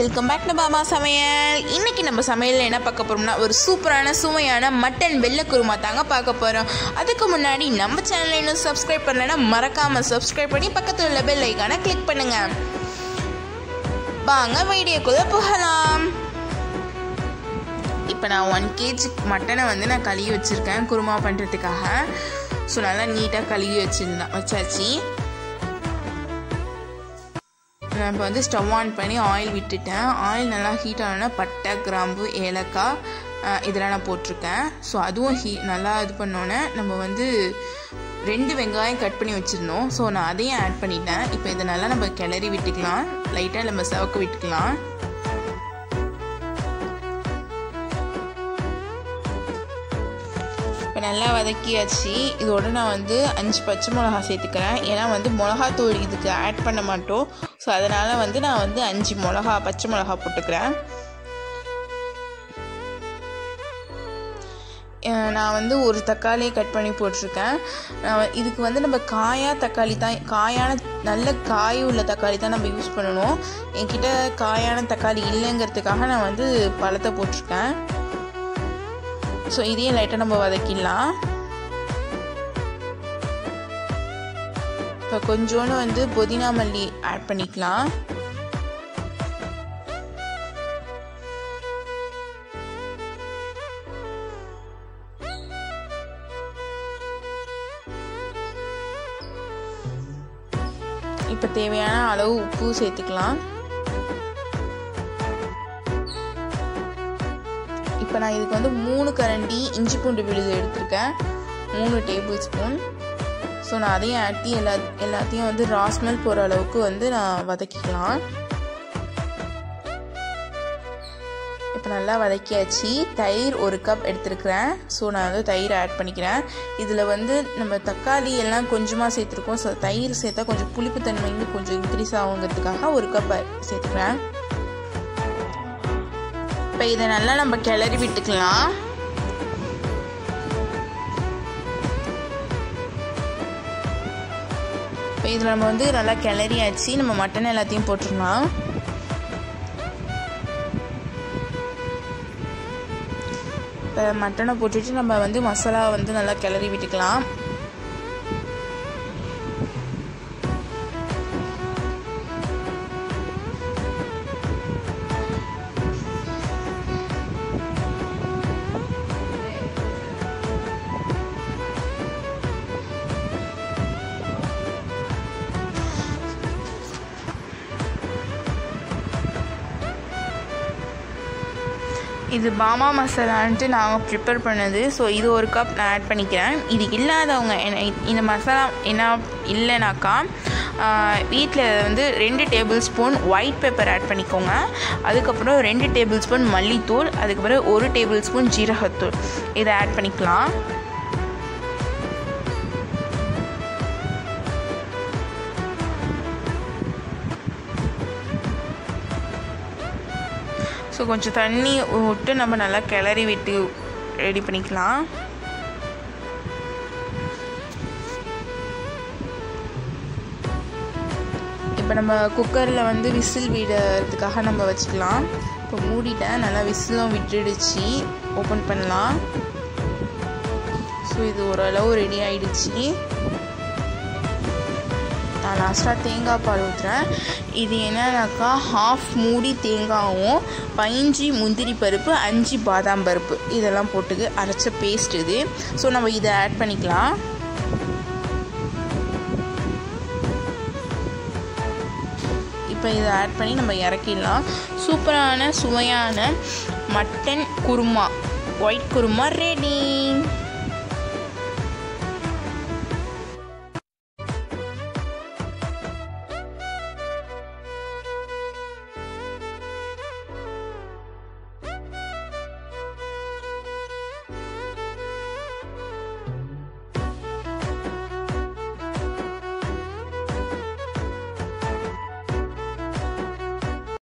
welcome back to Bama சமையல் இன்னைக்கு நம்ம சமையலில் என்ன பார்க்க போறோம்னா ஒரு சூப்பரான சுவையான மட்டன் வெள்ளை குருமா தாங்க பார்க்க போகிறோம் அதுக்கு முன்னாடி நம்ம சேனலை இன்னும் சப்ஸ்கிரைப் பண்ணலைன்னா மறக்காமல் சப்ஸ்கிரைப் பண்ணி பக்கத்தில் உள்ள பெல் ஐக்கானை கிளிக் பண்ணுங்க வாங்க வீடியோக்குள்ளே போகலாம் இப்போ நான் ஒன் கேஜி மட்டனை வந்து நான் கழுவி வச்சுருக்கேன் குருமா பண்ணுறதுக்காக ஸோ நல்லா நீட்டாக கழுவி வச்சுருந்தேன் வச்சாச்சு நான் இப்போ வந்து ஸ்டவ் ஆன் பண்ணி ஆயில் விட்டுட்டேன் ஆயில் நல்லா ஹீட் ஆனோன்னா பட்டை கிராம்பு ஏலக்காய் அஹ், இதெல்லாம் நான் போட்டிருக்கேன் ஸோ அதுவும் ஹீ நல்லா இது பண்ணோன்னே நம்ம வந்து ரெண்டு வெங்காயம் கட் பண்ணி வச்சுருந்தோம் ஸோ நான் அதையும் ஆட் பண்ணிட்டேன் இப்போ இதை நல்லா நம்ம கிளறி விட்டுக்கலாம் லைட்டாக நம்ம சவக்க விட்டுக்கலாம் இப்போ நல்லா வதக்கியாச்சு இதோட நான் வந்து அஞ்சு பச்சை மிளகா சேர்த்துக்கிறேன் ஏன்னா வந்து மிளகாத்தூள் இதுக்கு ஆட் பண்ண மாட்டோம் ஸோ அதனால் வந்து நான் வந்து அஞ்சு மிளகா பச்சை மிளகா போட்டுக்கிறேன் அஹ் நான் வந்து ஒரு தக்காளியை கட் பண்ணி போட்டிருக்கேன் நான் வ- இதுக்கு வந்து நம்ம காயா தக்காளி தான் காயான நல்ல காய் உள்ள தக்காளி தான் நம்ம யூஸ் பண்ணணும் என்கிட்ட காயான தக்காளி இல்லைங்கிறதுக்காக நான் வந்து பழத்தை போட்டிருக்கேன் ஸோ இதையும் லைட்டாக நம்ம வதக்கிடலாம் இப்போ கொஞ்சோண்டு வந்து புதினா மல்லி ஆட் பண்ணிக்கலாம் இப்போ தேவையான அளவு உப்பு சேர்த்துக்கலாம் இப்போ நான் இதுக்கு வந்து மூணு கரண்டி இஞ்சி பூண்டு விழுது எடுத்திருக்கேன் மூணு டேபிள் ஸ்பூன் ஸோ நான் அதையும் ஆட்டி எல்லா எல்லாத்தையும் வந்து ராஸ்மெல் போகிற அளவுக்கு வந்து நான் வதக்கிக்கலாம் இப்போ நல்லா வதக்கியாச்சு தயிர் ஒரு கப் எடுத்துருக்கிறேன் ஸோ நான் வந்து தயிர் ஆட் பண்ணிக்கிறேன் இதில் வந்து நம்ம தக்காளி எல்லாம் கொஞ்சமாக சேர்த்துருக்கோம் ஸோ தயிர் சேர்த்தா கொஞ்சம் புளிப்புத்தன்மை வந்து கொஞ்சம் இன்க்ரீஸ் ஆகுங்கிறதுக்காக ஒரு கப் சேர்த்துக்கிறேன் இப்போ இதை நல்லா நம்ம கிளறி விட்டுக்கலாம் இப்போ இதில் நம்ம வந்து நல்லா கிளறியாச்சு நம்ம மட்டன் எல்லாத்தையும் போட்டுடலாம் இப்போ மட்டனை போட்டுட்டு நம்ம வந்து மசாலா வந்து நல்லா கிளறி விட்டுக்கலாம் இது பாமா மசாலான்ட்டு நாங்கள் ப்ரிப்பேர் பண்ணது ஸோ இது ஒரு கப் நான் ஆட் பண்ணிக்கிறேன் இது இல்லாதவங்க என்ன- இந்த மசாலா என்ன இல்லைனாக்கா வீட்டில் வந்து ரெண்டு tablespoon white pepper add பண்ணிக்கோங்க அதுக்கப்புறம் ரெண்டு டேபிள் ஸ்பூன் மல்லித்தூள் அதுக்கப்புறம் ஒரு டேபிள் ஸ்பூன் ஜீரகத்தூள் இதை ஆட் பண்ணிக்கலாம் ஸோ கொஞ்சம் தண்ணி விட்டு நம்ம நல்லா கிளறி விட்டு ரெடி பண்ணிக்கலாம் இப்போ நம்ம குக்கரில் வந்து விசில் விடுறதுக்காக நம்ம வச்சுக்கலாம் இப்போ மூடிட்டேன் நல்லா விசிலும் விட்டுடுச்சு ஓப்பன் பண்ணலாம் ஸோ இது ஓரளவு ரெடி ஆயிடுச்சு நான் லாஸ்ட்டாக தேங்காய் பால் ஊற்றுறேன் இது என்னன்னாக்கா ஹாஃப் மூடி தேங்காயும் பைஞ்சி முந்திரி பருப்பு அஞ்சு பாதாம் பருப்பு இதெல்லாம் போட்டு அரைச்ச பேஸ்ட் இது ஸோ நம்ம இதை ஆட் பண்ணிக்கலாம் இப்போ இதை ஆட் பண்ணி நம்ம இறக்கிடலாம் சூப்பரான சுவையான mutton kurma white kurma ready